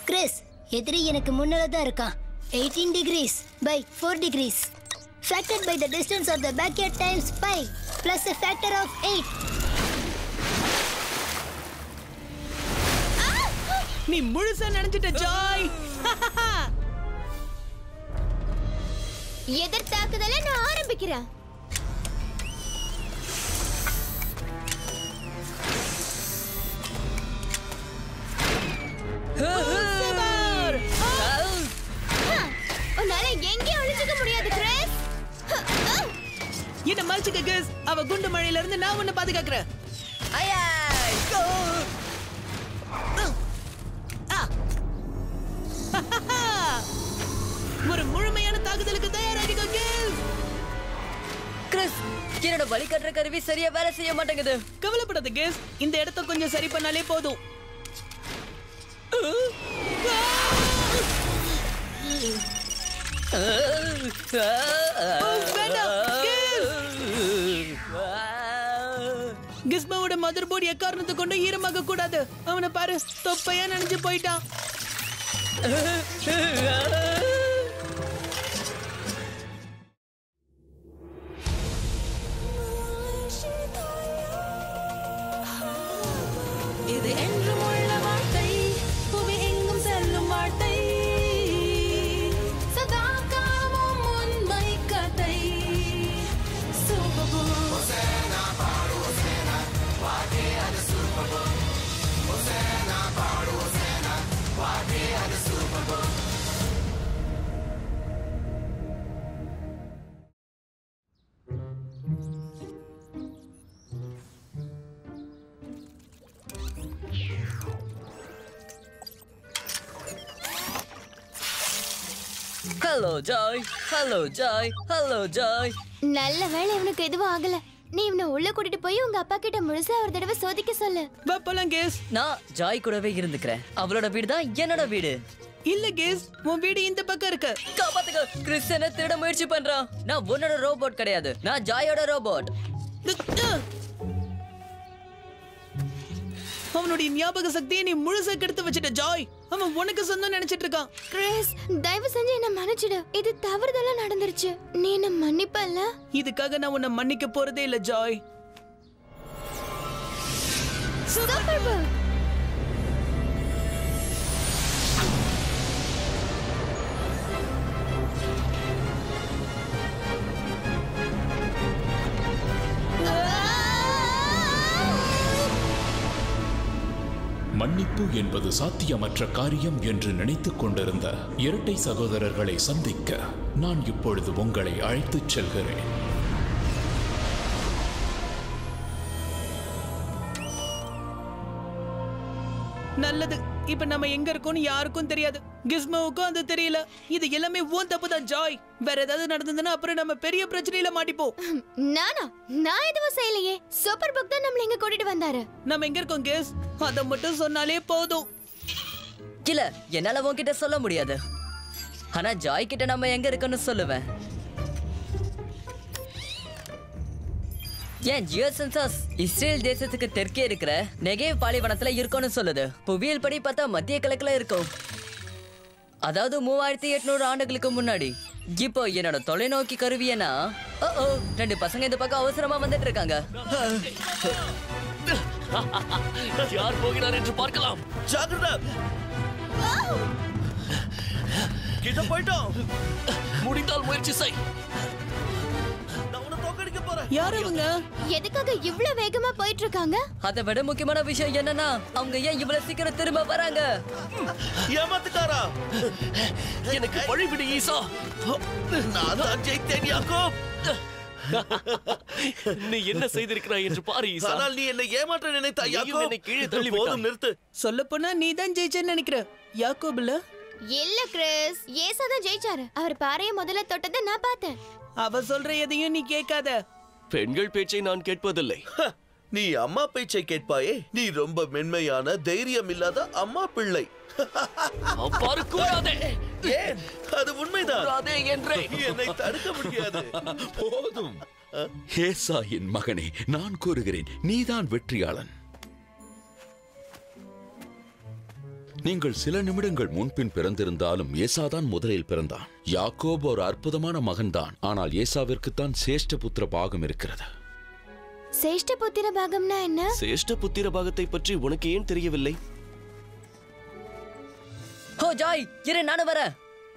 Chris எதிரி எனக்கு முன்னால தான் இருக்கான் 18 degrees by 4 degrees factor by the distance of the backyard times by plus a factor of 8 நீ முழுசா நினைச்சிட்ட ஜாய் எதிர் தாக்குதலை நான் ஆரம்பிக்கிறேன் சூப்பர் ஹ, உன்னால எங்கேயும் ஒளிஞ்சுக்க முடியாது கிறிஸ் ஹ, அ. என்ன மறைச்சுக்க கேஸ் அவ குண்டு மழையில இருந்து நான் உன்னை பாதுகாக்கிறேன் ஆ. ஒரு முழுமையான தாக்குதலுக்கு தயாராகிக்கோ கேஸ் கிறிஸ் என்னோட வழிகாட்டுற கருவி சரியா வேலை செய்ய மாட்டேங்குது கவலைப்படாத கேஸ் இந்த இடத்த கொஞ்சம் சரி பண்ணாலே போதும் வேண்டாம், கிஸ்மாவோட மதர் போர்டு எக்காரணத்தை கொண்டு ஈரமாக கூடாது அவனை பாரு தொப்பையா நினைஞ்சு போயிட்டான் இது என்றும் உள்ள வார்த்தை புவி எங்கும் செல்லும் வார்த்தை சதா காமம் உண்மை கதை super hello Joy hello Joy hello Joy நல்ல வேளை இவனுக்கு எதுவும் ஆகல நீ இவனை உள்ள கூட்டிட்டு போய் உங்க அப்பா கிட்ட முழுசா ஒரு தடவை சோதிக்க சொல்லு வா போலாம் கேஸ் நான் ஜாய் கூடவே இருந்துக்கிறேன் அவளோட வீடு தான் என்னோட வீடு இல்ல கேஸ் உன் வீடு இந்த பக்கம் இருக்கு காப்பாத்துக்க கிறிஸ் என்ன திருட முயற்சி பண்றான் நான் உன்னோட ரோபோட் கிடையாது நான் ஜாயோட ரோபோட் அவனுடைய ஞாபக சக்தியை நீ முழுசா கெடுத்து வச்சிட்ட ஜாய் அவன் உனக்கு சொந்தம் நினைச்சிட்டு இருக்கான் கிறிஸ் தயவு செஞ்சு என்ன மன்னிச்சிடு இது தவறுதலா நடந்துருச்சு நீ என்ன மன்னிப்பல்ல இதுக்காக நான் உன்னை மன்னிக்க போறதே இல்ல ஜாய் சூப்பர் பர்ட் மன்னிப்பு என்பது சாத்தியமற்ற காரியம் என்று நினைத்துக் கொண்டிருந்த இரட்டை சகோதரர்களை சந்திக்க நான் இப்பொழுது உங்களை அழைத்துச் செல்கிறேன் நல்லது இப்ப நம்ம எங்க இருக்கோம்னு யாருக்கும் தெரியாது கிஸ்மாவுக்கும் அது தெரியல இது எல்லாமே உன் தப்பு தான் ஜாய் வேற ஏதாவது நடந்ததுன்னா அப்புறம் நம்ம பெரிய பிரச்சனையில மாட்டிப்போம் நானா நான் எதுவும் செய்யலையே சூப்பர் புக் தான் நம்மள இங்க கூட்டிட்டு வந்தாரு நம்ம எங்க இருக்கோம் கேஸ் அதை மட்டும் சொன்னாலே போதும் இல்ல என்னால உன்கிட்ட சொல்ல முடியாது ஆனா ஜாய் கிட்ட நம்ம எங்க இருக்கோம்னு சொல்லுவேன் ஏன் ஜியோ சென்சாஸ் இஸ்ரேல் தேசத்துக்கு தெற்கே இருக்கிற நெகேவ் பாலைவனத்துல இருக்கும்னு சொல்லுது புவியியல் படி பார்த்தா மத்திய கிழக்குல இருக்கும் அதாவது மூவாயிரத்தி எட்நூறு ஆண்டுகளுக்கு முன்னாடி இப்போ என்னோட தொலைநோக்கி கருவியனா ஓ ஓ ரெண்டு பசங்க இந்த பக்கம் அவசரமா வந்துட்டு இருக்காங்க யார் போகிறார் என்று பார்க்கலாம் ஜாகிரதா கிட்ட போயிட்டோம் முடிந்தால் முயற்சி செய் நான் உன்னை தோக்கடிக்க போறேன் யார் அவங்க எதுக்காக இவ்ளோ வேகமா போயிட்டு இருக்காங்க அதை விட முக்கியமான விஷயம் என்னன்னா அவங்க ஏன் இவ்வளவு சீக்கிரம் திரும்ப வராங்க ஏமாத்துக்காரா எனக்கு வழிவிடு ஈசா நான் தான் ஜெயித்தேன் யாக்கோப் நீ என்ன செய்திருக்கிறாய் என்று பாரு ஈசா ஆனால் நீ என்னை ஏமாற்ற நினைத்தாய் நீயும் யாக்கோப் என்னை கீழே தள்ளி போதும் விட்டாய். நிறுத்து சொல்ல போனா நீ தான் ஜெயிச்சேன்னு நினைக்கிற யாக்கோபில்ல இல்ல கிறிஸ் ஏசா தான் ஜெயிச்சாரு அவர் பாறைய முதல்ல தொட்டதை நான் பார்த்தேன் அவ சொல்ற எதையும் நீ கேட்காத பெண்கள் பேச்சை நான் கேட்பதில்லை ஹ, நீ அம்மா பேச்சை கேட்பாயே நீ ரொம்ப மென்மையான தைரியம் இல்லாத அம்மா பிள்ளை அவ்வாறு கூடாதே ஏன் அது உண்மைதான் கூடாதே என்றேன் என்னை தடுக்க முடியாது போதும் ஏசாயின் மகனே நான் கூறுகிறேன் நீதான் வெற்றியாளன் நீங்கள் சில நிமிடங்கள் முன்பின் பிறந்திருந்தாலும் ஏசாதான் முதலில் பிறந்தான் யாக்கோப் ஒரு அற்புதமான மகன்தான் ஆனால் ஏசாவிற்குத்தான் சேஷ்ட புத்திர பாகம் இருக்கிறது சேஷ்ட புத்திர பாகம்னா என்ன சேஷ்ட புத்திர பாகத்தை பற்றி உனக்கு ஏன் தெரியவில்லை ஹோ ஜாய் இரு நானும் வரேன்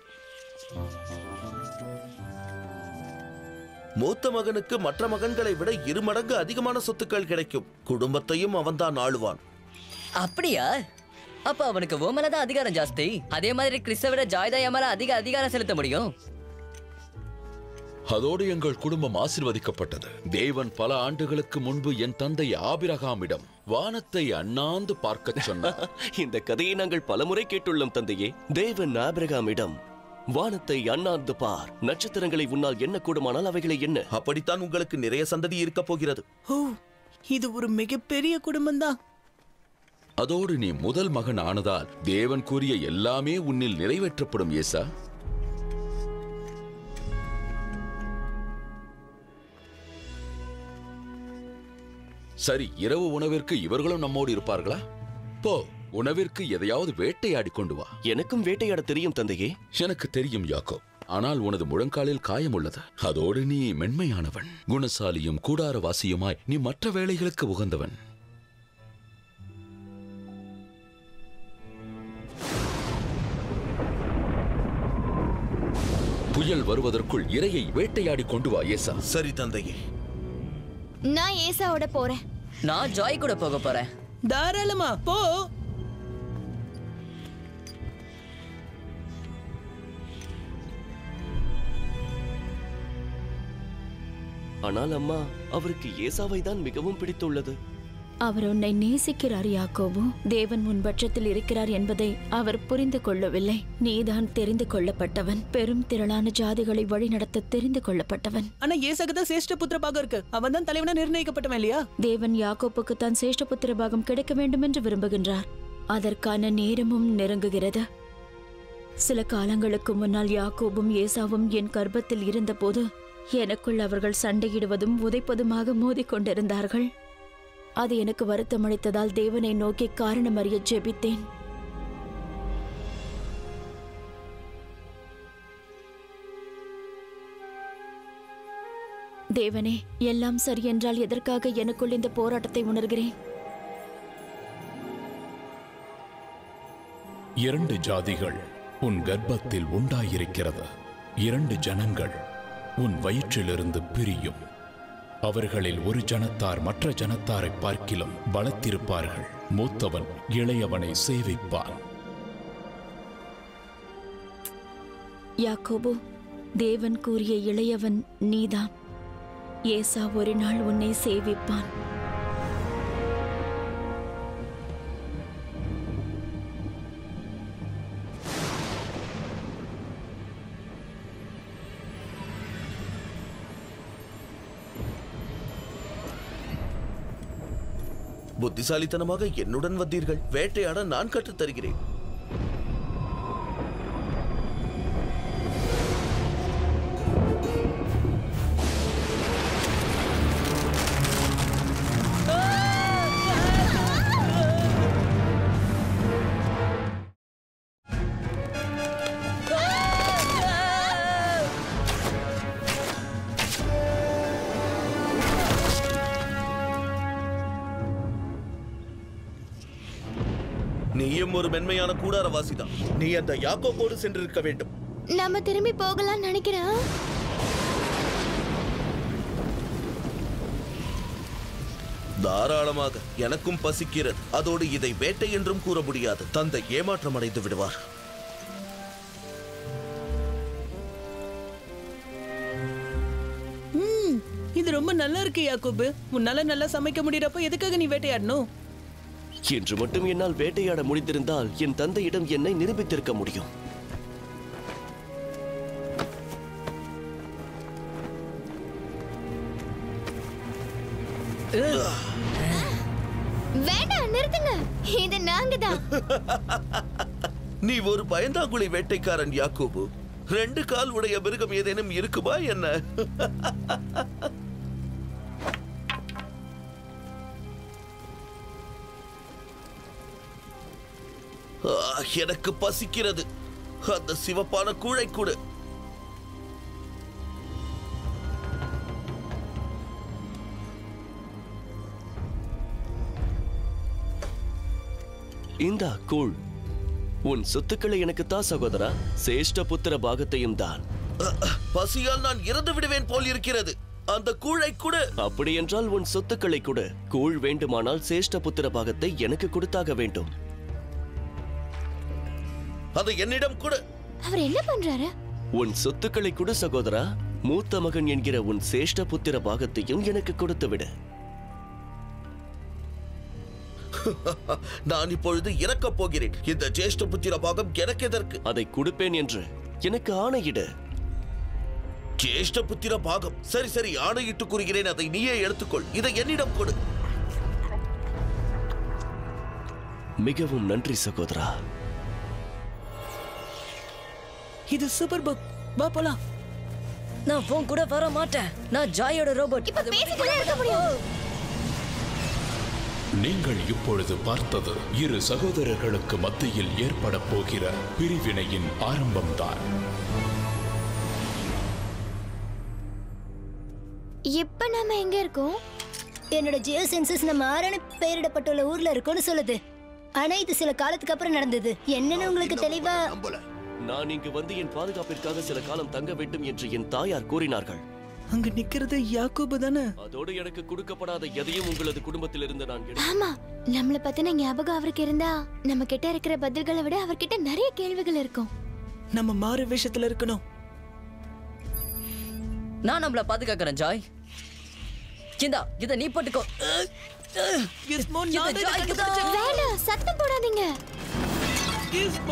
மூத்த மகனுக்கு மற்ற மகன்களை விட இரு மடங்கு அதிகமான சொத்துக்கள் கிடைக்கும் குடும்பத்தையும் அவன்தான் ஆளுவான் அப்படியா அப்ப அவனுக்கு உன் மேலதான் அதிகாரம் ஜாஸ்தி அதே மாதிரி கிறிஸ்த விட ஜாய் தான் என் மேல அதிக அதிகாரம் செலுத்த முடியும் அதோடு எங்கள் குடும்பம் ஆசிர்வதிக்கப்பட்டது தேவன் பல ஆண்டுகளுக்கு முன்பு என் தந்தை ஆபிரகாமிடம் வானத்தை அண்ணாந்து பார்க்கச் சொன்னார் இந்த கதையை நாங்கள் பலமுறை கேட்டுள்ளோம் தந்தையே தேவன் ஆபிரகாமிடம் வானத்தை அண்ணாந்து பார் நட்சத்திரங்களை உன்னால் என்ன கூடுமானால் அவைகளை என்ன அப்படித்தான் உங்களுக்கு நிறைய சந்ததி இருக்க போகிறது ஓ இது ஒரு மிகப்பெரிய குடும்பம் தான் அதோடு நீ முதல் மகன் ஆனதால் தேவன் கூறிய எல்லாமே உன்னில் நிறைவேற்றப்படும் ஏசா சரி இரவு உணவிற்கு இவர்களும் நம்மோடு இருப்பார்களா போ உணவிற்கு எதையாவது வேட்டையாடி கொண்டு வா எனக்கும் வேட்டையாட தெரியும் தந்தையே எனக்கு தெரியும் யாக்கோ ஆனால் உனது முழங்காலில் காயம் உள்ளது அதோடு நீ மென்மையானவன் குணசாலியும் கூடாரவாசியுமாய் நீ மற்ற வேலைகளுக்கு உகந்தவன் புயல் வருவதற்குள் இரையை வேட்டையாடி கொண்டு வா ஏசா சரி தந்தையே நான் ஏசாவோட போறேன் நான் ஜாய் கூட போக போறேன் தாராளமா போ ஆனால் அம்மா அவருக்கு ஏசாவை தான் மிகவும் பிடித்துள்ளது அவர் உன்னை நேசிக்கிறார் யாக்கோபு தேவன் உன் பட்சத்தில் இருக்கிறார் என்பதை அவர் புரிந்து கொள்ளவில்லை நீதான் தெரிந்து கொள்ளப்பட்டவன் பெரும் திரளான ஜாதிகளை வழிநடத்த தெரிந்து கொள்ளப்பட்டவன் ஆனா ஏசாக்கு தான் சேஷ்ட புத்திர பாகம் இருக்கு அவன் தான் தலைவனா நிர்ணயிக்கப்பட்டவன் இல்லையா தேவன் யாக்கோப்புக்கு தான் சேஷ்ட புத்திர பாகம் கிடைக்க வேண்டும் என்று விரும்புகின்றார் அதற்கான நேரமும் நெருங்குகிறது சில காலங்களுக்கு முன்னால் யாக்கோபும் ஏசாவும் என் கர்ப்பத்தில் இருந்தபோது எனக்குள் அவர்கள் சண்டையிடுவதும் உதைப்பதுமாக மோதிக்கொண்டிருந்தார்கள் அது எனக்கு வருத்தமளித்ததால் தேவனை நோக்கி காரணம் அறிய ஜெபித்தேன் தேவனே எல்லாம் சரி என்றால் எதற்காக எனக்குள் இந்த போராட்டத்தை உணர்கிறேன் இரண்டு ஜாதிகள் உன் கர்ப்பத்தில் உண்டாயிருக்கிறது இரண்டு ஜனங்கள் உன் வயிற்றிலிருந்து பிரியும் அவர்களில் ஒரு ஜனத்தார் மற்ற ஜனத்தாரை பார்க்கிலும் பலத்திருப்பார்கள் மூத்தவன் இளையவனை சேவிப்பான் யாக்கோபு தேவன் கூறிய இளையவன் நீதான் ஏசா ஒரு நாள் உன்னை சேவிப்பான் புத்திசாலித்தனமாக என்னுடன் வந்தீர்கள் வேட்டையாட நான் கற்றுத் தருகிறேன் நீயும் ஒரு மென்மையான கூடாரவாசிதான் நீ அந்த யாக்கோபோடு சென்றிருக்க வேண்டும் நம்ம திரும்பி போகலாம்னு நினைக்கிறேன் தாராளமாக எனக்கும் பசிக்கிறது அதோடு இதை வேட்டை என்றும் கூற முடியாது தந்தை ஏமாற்றம் அடைந்து விடுவார் ம், இது ரொம்ப நல்லா இருக்கு யாக்கோபு உன்னால நல்லா சமைக்க முடியறப்ப எதுக்காக நீ வேட்டையாடணும் என்று மட்டும் என்னால் வேட்டையாட முடிந்திருந்தால் என் தந்தையிடம் என்னை நிரூபித்திருக்க முடியும் வேண்டாம் நிறுத்துங்க இது நாங்க தான் நீ ஒரு பயந்தாங்குழி வேட்டைக்காரன் யாக்கோபு ரெண்டு கால் உடைய மிருகம் ஏதேனும் இருக்குமா என்ன ஆ, எனக்கு பசிக்கிறது அந்த சிவப்பான கூழை கொடு இந்தா கூழ் உன் சொத்துக்களை எனக்கு தா சகோதரா சேஷ்ட புத்திர பாகத்தையும் தான் அ, அ, பசியால் நான் இறந்து விடுவேன் போல் இருக்கிறது அந்த கூழை கொடு அப்படி என்றால் உன் சொத்துக்களை கொடு கூழ் வேண்டுமானால் சேஷ்ட புத்திர பாகத்தை எனக்கு கொடுத்தாக வேண்டும் அதை என்னிடம் கொடு அவர் என்ன பண்றாரு உன் சொத்துக்களை கொடு சகோதரா மூத்த மகன் என்கிற உன் சேஷ்ட புத்திர பாகத்தையும் எனக்கு கொடுத்து விடு நான் இப்பொழுது இறக்கப் போகிறேன் இந்த ஜேஷ்ட புத்திர பாகம் எனக்கு எதற்கு அதை கொடுப்பேன் என்று எனக்கு ஆணையிடு ஜேஷ்ட புத்திர பாகம் சரி சரி ஆணையிட்டு கூறுகிறேன் அதை நீயே எடுத்துக்கொள் இதை என்னிடம் கொடு மிகவும் நன்றி சகோதரா இது சூப்பர் புக் வா போலாம் நான் போன் கூட வர மாட்டேன் நான் ஜாயோட ரோபோட் இப்ப பேசிட்டு இருக்க முடியும் நீங்கள் இப்பொழுது பார்த்தது இரு சகோதரர்களுக்கு மத்தியில் ஏற்பட போகிற பிரிவினையின் ஆரம்பம்தான் இப்ப நாம எங்க இருக்கோம் என்னோட ஜியோ சென்சஸ் நம்ம ஆரணி பெயரிடப்பட்டுள்ள ஊர்ல இருக்கும்னு சொல்லுது ஆனா இது சில காலத்துக்கு அப்புறம் நடந்தது என்னன்னு உங்களுக்கு தெளிவா நான் இங்கு வந்து என் பாதுகாப்பிற்காக சில காலம் தங்க வேண்டும் என்று என் தாயார் கூறினார்கள் அங்க நிக்கிறது யாக்கோபு தானே அதோடு எனக்கு கொடுக்கப்படாத எதையும் உங்களது குடும்பத்திலிருந்து நான் எடுத்து ஆமா நம்மள பத்தின ஞாபகம் அவருக்கு இருந்தா நம்ம கிட்ட இருக்கிற பதில்களை விட அவர்கிட்ட நிறைய கேள்விகள் இருக்கும் நம்ம மாறு விஷயத்துல இருக்கணும் நான் நம்மள பாதுகாக்கிறேன் ஜாய் இந்தா இத நீ போட்டுக்கோ கிஸ்மோ இது நான் தான் இதை ஜாய்க்கு தான். கண்டுபிடிச்சேன். வேணாம் சத்தம் போடாதீங்க கிஸ்மோ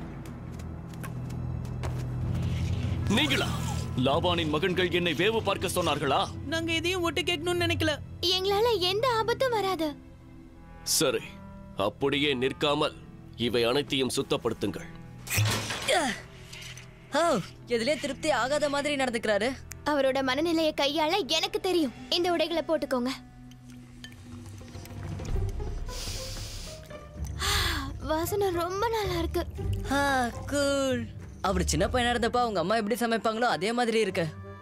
நீங்களா லாபானின் மகன்கள் என்னை வேவு பார்க்க சொன்னார்களா நாங்க எதையும் ஒட்டு கேட்கணும்னு நினைக்கல எங்களால எந்த ஆபத்தும் வராது சரி அப்படியே நிற்காமல் இவை அனைத்தையும் சுத்தப்படுத்துங்கள் ஓ எதுலயே திருப்தி ஆகாத மாதிரி நடந்துக்கிறாரு அவரோட மனநிலையை கையாள எனக்கு தெரியும் இந்த உடைகளை போட்டுக்கோங்க வாசனை ரொம்ப நல்லா இருக்கு ஆ கூல் அவர் சின்ன பையனா இருந்தப்ப அவங்க அம்மா எப்படி சமைப்பாங்களோ அதே மாதிரி இருக்கு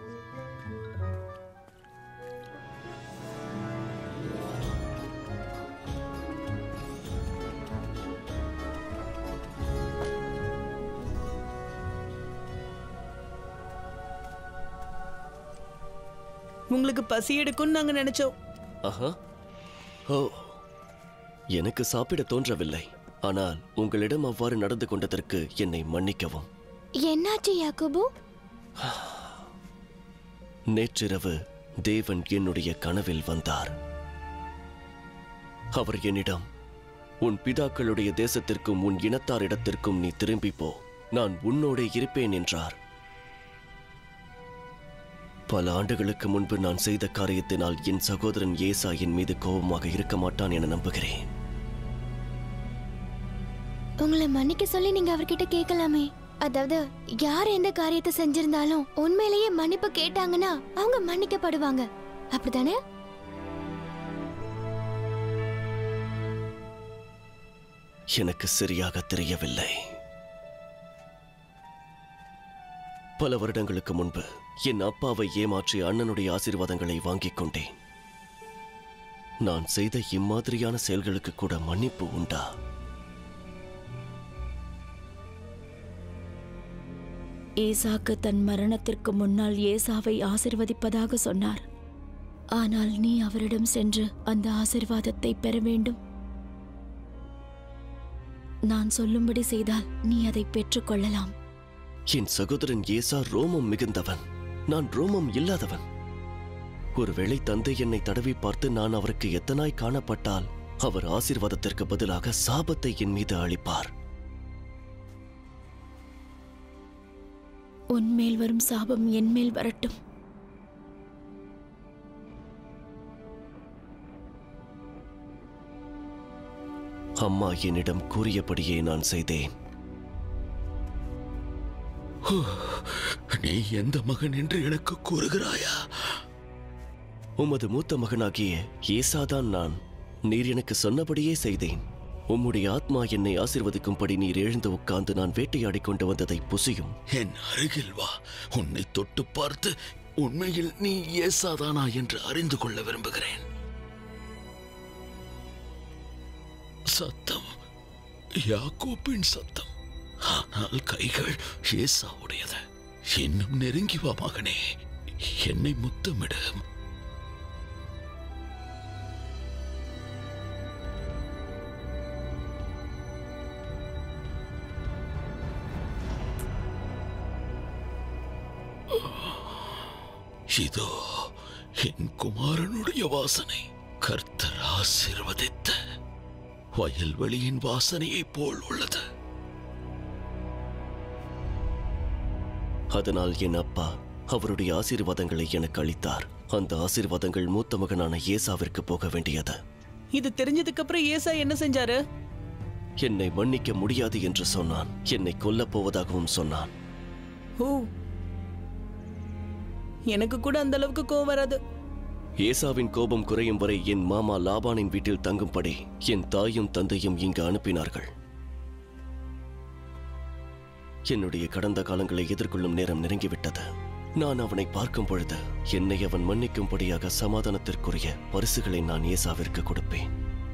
உங்களுக்கு பசி எடுக்கும்னு நாங்க நினைச்சோம் ஆஹா ஓ எனக்கு சாப்பிட தோன்றவில்லை ஆனால் உங்களிடம் அவ்வாறு நடந்து கொண்டதற்கு என்னை மன்னிக்கவும் என்னாச்சு யாக்கோபு நேற்றிரவு தேவன் என்னுடைய கனவில் வந்தார் அவர் என்னிடம் உன் பிதாக்களுடைய தேசத்திற்கும் உன் இனத்தாரிடத்திற்கும் நீ திரும்பி போ நான் உன்னோடே இருப்பேன் என்றார் பல ஆண்டுகளுக்கு முன்பு நான் செய்த காரியத்தினால் என் சகோதரன் ஏசா என் மீது கோபமாக இருக்க மாட்டான் என நம்புகிறேன் உங்களை மன்னிக்க சொல்லி நீங்க அவர்கிட்ட கேட்கலாமே அதாவது யார் எந்த காரியத்தை செஞ்சிருந்தாலும் உண்மையிலேயே மன்னிப்பு கேட்டாங்கன்னா அவங்க மன்னிக்கப்படுவாங்க அப்படிதானே எனக்கு சரியாக தெரியவில்லை பல வருடங்களுக்கு முன்பு என் அப்பாவை ஏமாற்றி அண்ணனுடைய ஆசீர்வாதங்களை வாங்கிக் கொண்டேன் நான் செய்த இம்மாதிரியான செயல்களுக்கு கூட மன்னிப்பு உண்டா ஈசாக்கு தன் மரணத்திற்கு முன்னால் ஏசாவை ஆசிர்வதிப்பதாக சொன்னார் ஆனால் நீ அவரிடம் சென்று அந்த ஆசிர்வாதத்தை பெற வேண்டும் நான் சொல்லும்படி செய்தால் நீ அதை பெற்றுக்கொள்ளலாம் என் சகோதரன் ஏசா ரோமம் மிகுந்தவன் நான் ரோமம் இல்லாதவன் ஒருவேளை தந்தை என்னை தடவி பார்த்து நான் அவருக்கு எத்தனாய் காணப்பட்டால் அவர் ஆசீர்வாதத்திற்கு பதிலாக சாபத்தை என் மீது அளிப்பார் உன்மேல் வரும் சாபம் என்மேல் வரட்டும் அம்மா என்னிடம் கூறியபடியே நான் செய்தேன் நீ எந்த மகன் என்று எனக்கு கூறுகிறாயா உமது மூத்த மகனாகிய ஏசாதான் நான் நீர் எனக்கு சொன்னபடியே செய்தேன் உம்முடைய ஆத்மா என்னை ஆசிர்வதிக்கும்படி நீர் எழுந்து உட்கார்ந்து நான் வேட்டையாடிக் கொண்டு வந்ததை புசியும் என் அருகில் வா உன்னை தொட்டு பார்த்து உண்மையில் நீ ஏசாதானா என்று அறிந்து கொள்ள விரும்புகிறேன் சத்தம் யாக்கோப்பின் சத்தம் ஆனால் கைகள் ஏசாவுடையது இன்னும் நெருங்கி வா மகனே என்னை முத்தமிடு இதோ என் குமாரனுடைய வாசனை கர்த்தர் ஆசீர்வதித்த வயல்வெளியின் வாசனையைப் போல் உள்ளது அதனால் என் அப்பா அவருடைய ஆசீர்வாதங்களை எனக்கு அளித்தார் அந்த ஆசீர்வாதங்கள் மூத்த மகனான ஏசாவிற்கு போக வேண்டியது இது தெரிஞ்சதுக்கு அப்புறம் ஏசா என்ன செஞ்சாரு என்னை மன்னிக்க முடியாது என்று சொன்னான் என்னை கொல்லப் போவதாகவும் சொன்னான் ஓ எனக்கு கூட அந்த அளவுக்கு கோவம் வராது ஏசாவின் கோபம் குறையும் வரை என் மாமா லாபானின் வீட்டில் தங்கும்படி என் தாயும் தந்தையும் இங்கு அனுப்பினார்கள் என்னுடைய கடந்த காலங்களை எதிர்கொள்ளும் நேரம் நெருங்கிவிட்டது நான் அவனை பார்க்கும் பொழுது என்னை அவன் மன்னிக்கும்படியாக சமாதானத்திற்குரிய பரிசுகளை நான் ஏசாவிற்கு கொடுப்பேன்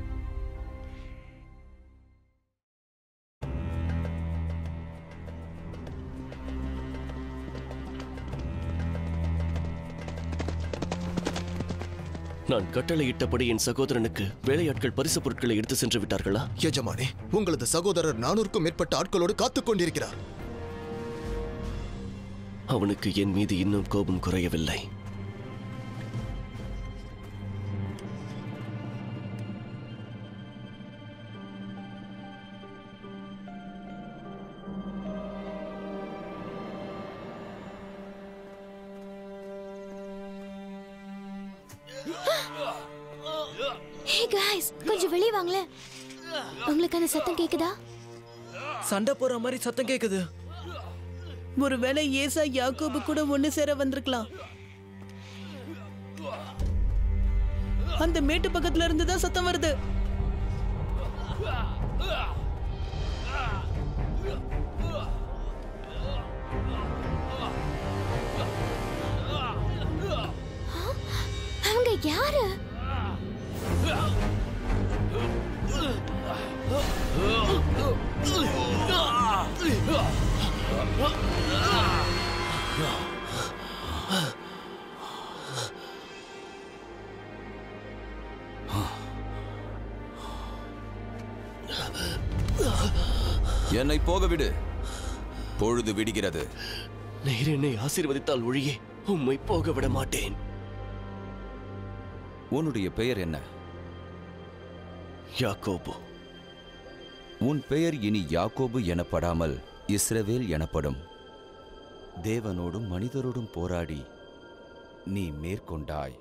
நான் கட்டளையிட்டபடி என் சகோதரனுக்கு வேலையாட்கள் பரிசு பொருட்களை எடுத்து சென்று விட்டார்களா எஜமானே உங்களது சகோதரர் நானூறுக்கும் மேற்பட்ட ஆட்களோடு காத்துக் கொண்டிருக்கிறார் அவனுக்கு என் மீது இன்னும் கோபம் குறையவில்லை ஹே காய்ஸ் கொஞ்சம் வெளியே வாங்களேன் உங்களுக்கு அந்த சத்தம் கேக்குதா சண்டை போற மாதிரி சத்தம் கேக்குது ஒருவேளை ஏசா யாக்கோபு கூட ஒண்ணு சேர வந்திருக்கலாம் அந்த மேட்டு பக்கத்துல இருந்து தான் சத்தம் வருது அவங்க யாரு என்னை போக விடு பொழுது விடுகிறது நீர் என்னை ஆசீர்வதித்தால் ஒழியே உம்மை போக விட மாட்டேன் உன்னுடைய பெயர் என்ன யாக்கோபு உன் பெயர் இனி யாக்கோபு எனப்படாமல் இஸ்ரவேல் எனப்படும் தேவனோடும் மனிதரோடும் போராடி நீ மேற்கொண்டாய்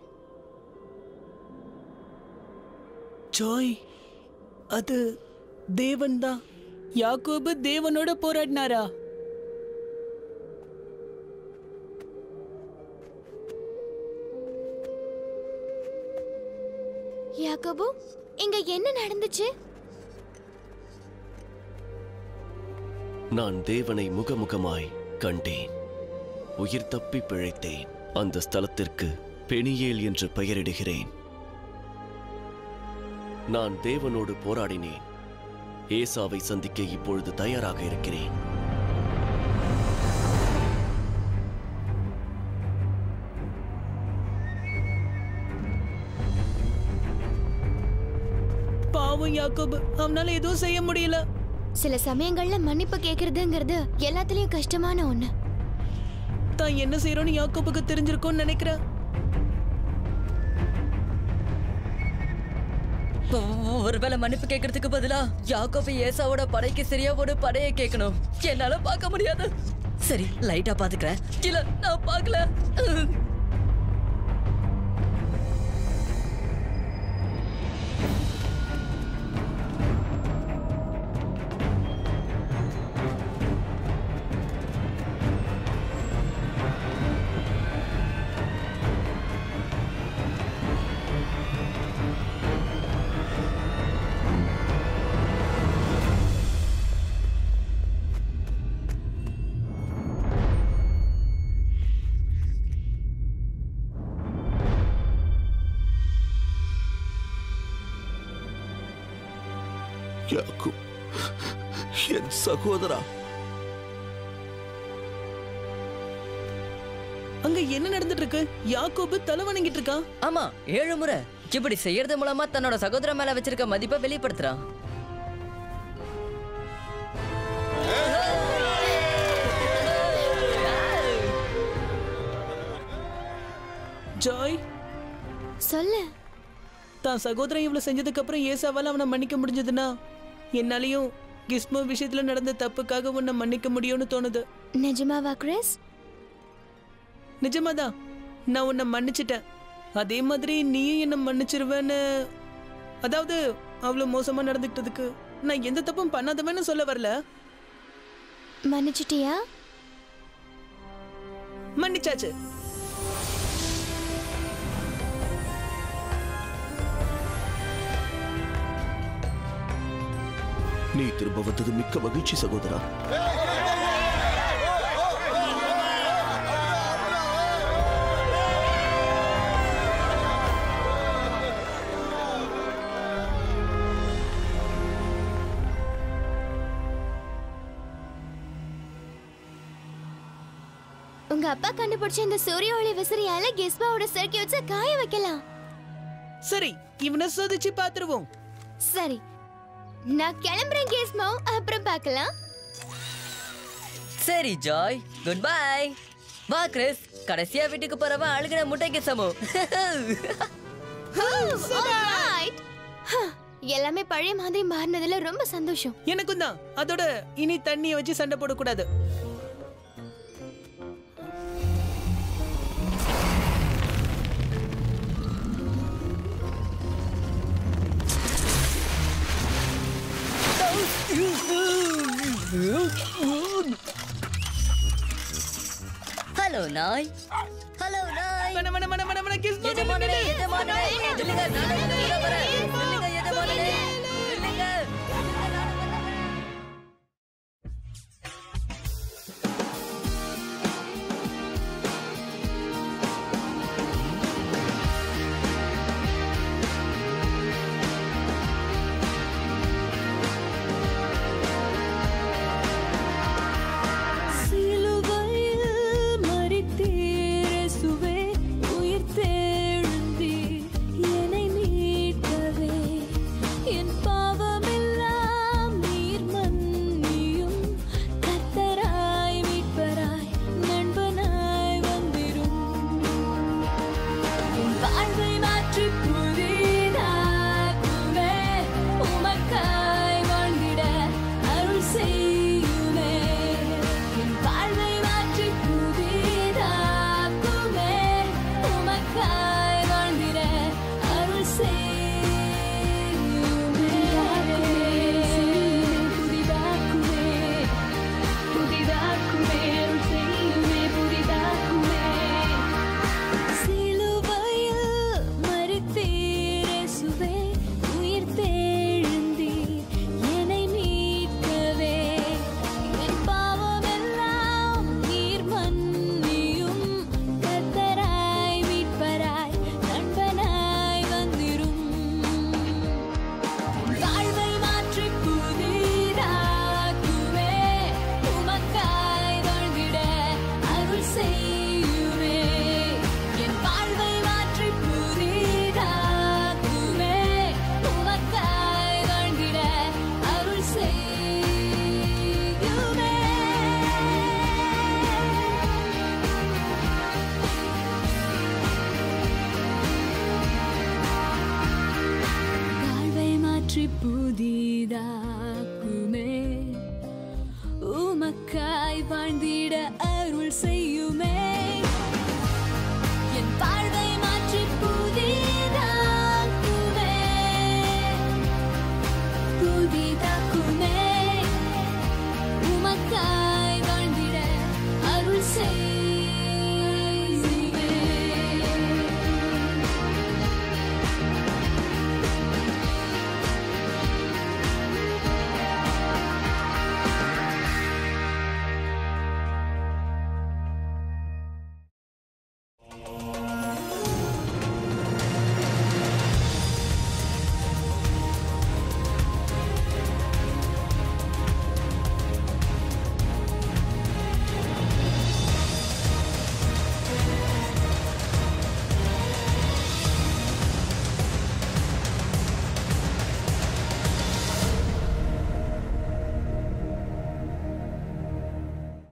ஜாய் அது தேவன் தான் யாக்கோபு தேவனோட போராடினாரா யாக்கோபு இங்க என்ன நடந்துச்சு நான் தேவனை முகமுகமாய் கண்டேன் உயிர் தப்பி பிழைத்தேன் அந்த ஸ்தலத்திற்கு பெனியேல் என்று பெயரிடுகிறேன் நான் தேவனோடு போராடினேன் ஏசாவை சந்திக்க இப்பொழுது தயாராக இருக்கிறேன் பாவம் யாக்கோபு அவனால எதுவும் செய்ய முடியல சில சமயங்கள்ல மன்னிப்பு கேக்குறதுங்கிறது எல்லாத்துலயும் கஷ்டமான ஒண்ணு தான் என்ன செய்யறோம்னு யாக்கோபுக்கு தெரிஞ்சிருக்கும்னு நினைக்கிறேன் ஒருவேளை மன்னிப்பு கேட்கறதுக்கு பதிலா யாக்கோபு ஏசாவோட படைக்கு சரியாவோட படையை கேட்கணும் என்னால பார்க்க முடியாது சரி லைட்டா பாத்துக்கிறேன் இல்ல நான் பார்க்கல யாக்கூப் என் சகோதரா அங்க என்ன நடந்துட்டு இருக்கு யாக்கோபு தலை வணங்கிட்டு இருக்கான் ஆமா ஏழு முறை இப்படி செய்யறது மூலமா தன்னோட சகோதரன் மேல வச்சிருக்க மதிப்பை வெளிப்படுத்துறான் ஜாய் சொல்லு தான் சகோதரன் இவ்வளவு செஞ்சதுக்கு அப்புறம் ஏசாவால அவனை மன்னிக்க முடிஞ்சதுன்னா என்னாலையும் கிஸ்மோ விஷயத்துல நடந்த தப்புக்காக உன்னை மன்னிக்க முடியும்னு தோணுது நிஜமாவா கிறிஸ் நிஜமாதான் நான் உன்னை மன்னிச்சிட்டேன் அதே மாதிரி நீயும் என்ன மன்னிச்சிருவேன்னு அதாவது அவ்வளவு மோசமா நடந்துக்கிட்டதுக்கு நான் எந்த தப்பும் பண்ணாதவன்னு சொல்ல வரல மன்னிச்சிட்டியா மன்னிச்சாச்சு நீ திரும்ப வந்தது மிக்க மகிழ்ச்சி சகோதரா உங்க அப்பா கண்டுபிடிச்ச இந்த சூரிய ஒளி விசிறியால கிஸ்பாவோட செருக்கி வச்சு காய வைக்கலாம் சரி இவனை சோதிச்சு பாத்துருவோம் சரி நான் கிளம்புறேன் கிஸ்மோ அப்புறம் பார்க்கலாம் சரி ஜாய் குட் பை வா கிறிஸ் கடைசியா வீட்டுக்கு போறவன் அழுகின முட்டைக்கு சமம் Alright. ஹ, எல்லாமே பழைய மாதிரி மாறினதுல ரொம்ப சந்தோஷம் எனக்கும் தான் அதோட இனி தண்ணியை வச்சு சண்டை போடக்கூடாது ஹலோ நாய் ஹலோ நாய் மன மன மன மன மன கிஸ் எஜமானரே எஜமானரே இல்லைங்க நானே